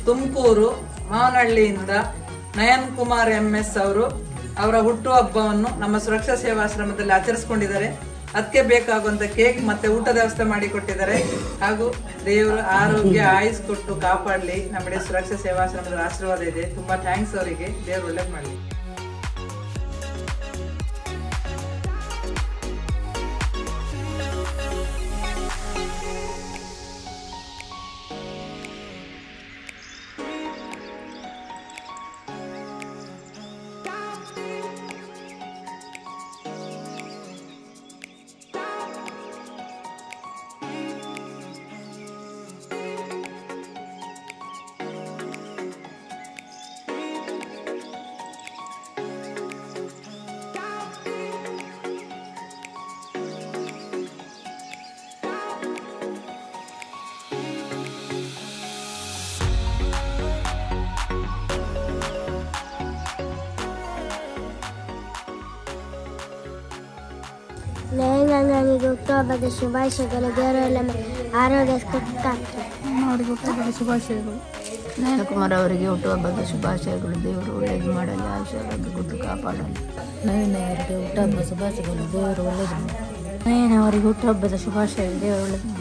ತುಮಕೂರು ಮಾವನಹಳ್ಳಿಯಿಂದ Nayan Kumar M S ಅವರು ಅವರ ಹುಟ್ಟುಹಬ್ಬವನ್ನು ನಮ್ಮ ಸುರಕ್ಷಾ ಸೇವಾಶ್ರಮದಲ್ಲಿ ಆಚರಿಸ್ಕೊಂಡಿದ್ದಾರೆ ಅದಕ್ಕೆ ಬೇಕಾಗುವಂತ ಕೇಕ್ ಮತ್ತೆ ಊಟದ ವ್ಯವಸ್ಥೆ ಮಾಡಿಕೊಟ್ಟಿದ್ದಾರೆ ಹಾಗೂ ದೇವರು ಆರೋಗ್ಯ ಆಯುಸ್ ಕೊಟ್ಟು ಕಾಪಾಡಲಿ ನಮ್ಮ ಸುರಕ್ಷಾ ಸೇವಾಶ್ರಮದ ಆಶೀರ್ವಾದ ಇದೆ ತುಂಬಾ ಥ್ಯಾಂಕ್ಸ್ ಅವರಿಗೆ ದೇವರು ಒಳ್ಳೇದು ಮಾಡಲಿ ಲೆಹಂಗಂಗನಿಗೆ ಹುಟ್ಟುಹಬ್ಬದ ಶುಭಾಶಯಗಳು ದೇವರೆಲ್ಲ ಆರೋಗ್ಯ ಕೊಟ್ಟಾಗ್ತದೆ ಅವರಿಗೆ ಹುಟ್ಟುಹಬ್ಬದ ಶುಭಾಶಯಗಳು ನಯನಕುಮಾರ್ ಅವರಿಗೆ ಹುಟ್ಟುಹಬ್ಬದ ಶುಭಾಶಯಗಳು ದೇವರು ಒಳ್ಳೇದು ಮಾಡಲಿ ಆಯುಷ್ಯವಾಗಿ ಕೊಟ್ಟು ಕಾಪಾಡಲಿ ನವೀನ ಅವರಿಗೆ ಹುಟ್ಟುಹಬ್ಬ ಶುಭಾಶಯಗಳು ದೇವರು ಒಳ್ಳೆಯದು ನಯನ ಅವರಿಗೆ ಹುಟ್ಟುಹಬ್ಬದ ಶುಭಾಶಯಗಳು ದೇವರು ಒಳ್ಳೆಯದು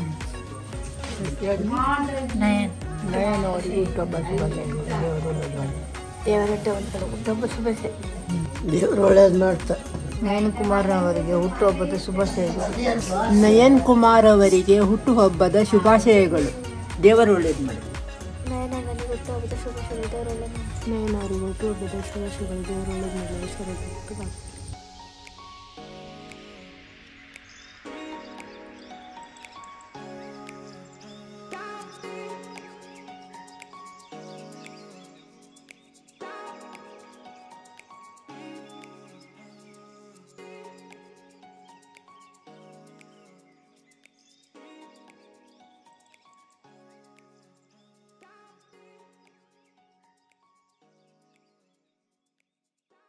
ನಯನ್ ನಯನ ಅವರಿಗೆ ಹುಟ್ಟುಹಬ್ಬ ಶುಭಾಶಯಗಳು ದೇವರು ಒಳ್ಳೇದು ಮಾಡಲಿ ದೇವರ ಹುಟ್ಟುಹಬ್ಬ ಶುಭಾಶಯ ದೇವರು ಒಳ್ಳೇದು ಮಾಡ್ತಾರೆ ನಯನ್ ಕುಮಾರ್ ಅವರಿಗೆ ಹುಟ್ಟುಹಬ್ಬದ ಶುಭಾಶಯಗಳು ನಯನ್ ಕುಮಾರ್ ಅವರಿಗೆ ಹುಟ್ಟುಹಬ್ಬದ ಶುಭಾಶಯಗಳು ದೇವರು ಒಳ್ಳೇದು ಮಾಡಿ ನಯನಂಗನಿಗೆ ಹುಟ್ಟುಹಬ್ಬದ ಶುಭಾಶಯಗಳು ದೇವರು ಒಳ್ಳೆಯದು ನಯನ ಅವರಿಗೆ ಹುಟ್ಟುಹಬ್ಬದ ಶುಭಾಶಯಗಳು ದೇವರು ಒಳ್ಳೆಯದು ಮಾಡಲಿ